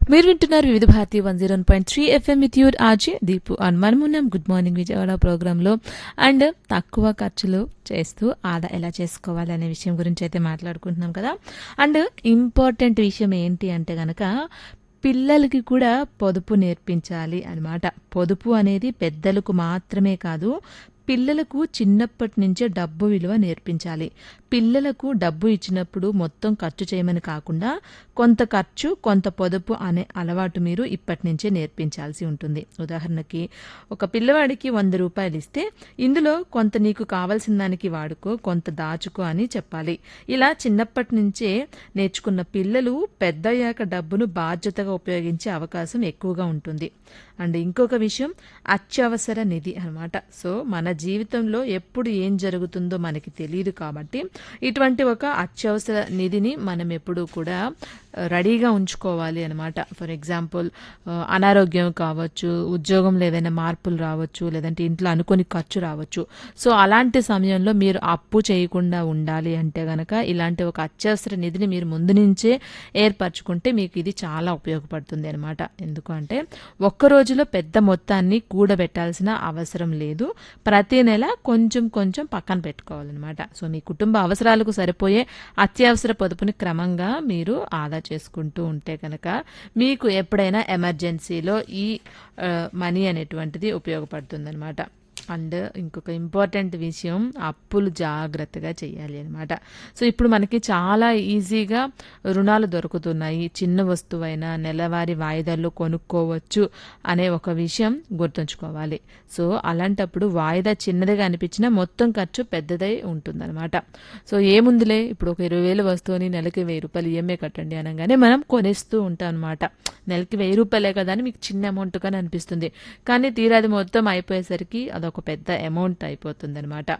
మీరు వింటున్నారు Vividh Bharati one zero point three FM with your RJ Deepu and మనమున్నాం గుడ్ మార్నింగ్ విజయవాడ ప్రోగ్రాంలో అండ్ తక్కువ ఖర్చులు చేస్తూ ఆదా ఎలా చేసుకోవాలి అనే విషయం గురించి అయితే మాట్లాడుకుంటున్నాం కదా అండ్ ఇంపార్టెంట్ విషయం ఏంటి అంటే గనక పిల్లలకి కూడా పొదుపు నేర్పించాలి అన్నమాట పొదుపు అనేది పెద్దలకు మాత్రమే కాదు పిల్లలకు చిన్నప్పటి నుంచే డబ్బు విలువ నేర్పించాలి పిల్లలకు డబ్బు ఇచ్చినప్పుడు మొత్తం ఖర్చు చేయమని కాకుండా కొంత ఖర్చు కొంత పొదుపు అనే అలవాటు మీరు ఇప్పటి నుంచే నేర్పించాల్సి ఉంటుంది ఉదాహరణకి ఒక పిల్లవాడికి వంద రూపాయలు ఇస్తే ఇందులో కొంత నీకు కావాల్సిన దానికి వాడుకో కొంత దాచుకో అని చెప్పాలి ఇలా చిన్నప్పటి నుంచే నేర్చుకున్న పిల్లలు పెద్దయ్యాక డబ్బును బాధ్యతగా ఉపయోగించే అవకాశం ఎక్కువగా ఉంటుంది అండ్ ఇంకొక విషయం అత్యవసర నిధి అన్నమాట సో మన జీవితంలో ఎప్పుడు ఏం జరుగుతుందో మనకి తెలియదు కాబట్టి ఇటువంటి ఒక అత్యవసర నిధిని మనం ఎప్పుడూ కూడా ఆ, రెడీగా ఉంచుకోవాలి అనమాట ఫర్ ఎగ్జాంపుల్ ఆ, అనారోగ్యం కావచ్చు ఉద్యోగంలో ఏదైనా మార్పులు రావచ్చు లేదంటే ఇంట్లో అనుకోని ఖర్చు రావచ్చు సో అలాంటి సమయంలో మీరు అప్పు చేయకుండా ఉండాలి అంటే గనక ఇలాంటి ఒక అత్యవసర నిధిని మీరు ముందు నుంచే ఏర్పరచుకుంటే మీకు ఇది చాలా ఉపయోగపడుతుంది అనమాట ఎందుకు అంటే ఒక్క రోజులో పెద్ద మొత్తాన్ని కూడబెట్టాల్సిన అవసరం లేదు ప్రతి నెల కొంచెం కొంచెం పక్కన పెట్టుకోవాలన్నమాట సో మీ కుటుంబ అవసరాలకు సరిపోయే అత్యవసర పొదుపుని క్రమంగా మీరు ఆదా చేసుకుంటూ ఉంటే కనుక మీకు ఎప్పుడైనా ఎమర్జెన్సీలో ఈ ఆ, మనీ అనేటువంటిది ఉపయోగపడుతుందన్నమాట అండ్ ఇంకొక ఇంపార్టెంట్ విషయం అప్పులు జాగ్రత్తగా చేయాలి అనమాట సో ఇప్పుడు మనకి చాలా ఈజీగా రుణాలు దొరుకుతున్నాయి చిన్న వస్తువైనా నెలవారీ వాయిదాల్లో కొనుక్కోవచ్చు అనే ఒక విషయం గుర్తుంచుకోవాలి సో అలాంటప్పుడు వాయిదా చిన్నదిగా అనిపించినా మొత్తం ఖర్చు పెద్దదై ఉంటుందన్నమాట సో ఏముందిలే ఇప్పుడు ఒక ఇరవై వేలు వస్తువుని నెలకి వెయ్యి రూపాయలు ఈఎంఐ కట్టండి అనగానే మనం కొనేస్తూ ఉంటాం అనమాట నెలకి వెయ్యి రూపాయలే కదా అని మీకు చిన్న అమౌంట్ కానీ అనిపిస్తుంది కానీ తీరాది మొత్తం అయిపోయేసరికి అదొక పెద్ద అమౌంట్ అయిపోతుంది అనమాట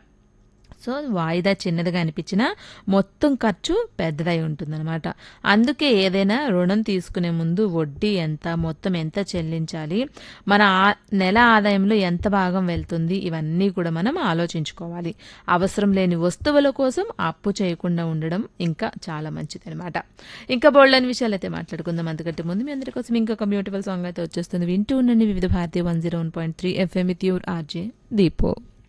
సో వాయిదా చిన్నదిగా అనిపించినా మొత్తం ఖర్చు పెద్దదై ఉంటుందన్నమాట అందుకే ఏదైనా రుణం తీసుకునే ముందు వడ్డీ ఎంత మొత్తం ఎంత చెల్లించాలి మన ఆ- నెల ఆదాయంలో ఎంత భాగం వెళ్తుంది ఇవన్నీ కూడా మనం ఆలోచించుకోవాలి అవసరం లేని వస్తువుల కోసం అప్పు చేయకుండా ఉండడం ఇంకా చాలా మంచిది అనమాట ఇంకా బోల్డని విషయాలు అయితే మాట్లాడుకుందాం అందుకంటే ముందు మీ అందరి కోసం ఇంకొక బ్యూటిఫుల్ సాంగ్ అయితే వచ్చేస్తుంది వింటూ ఉండండి Vividh Bharati one zero one point three FM with your RJ దీపో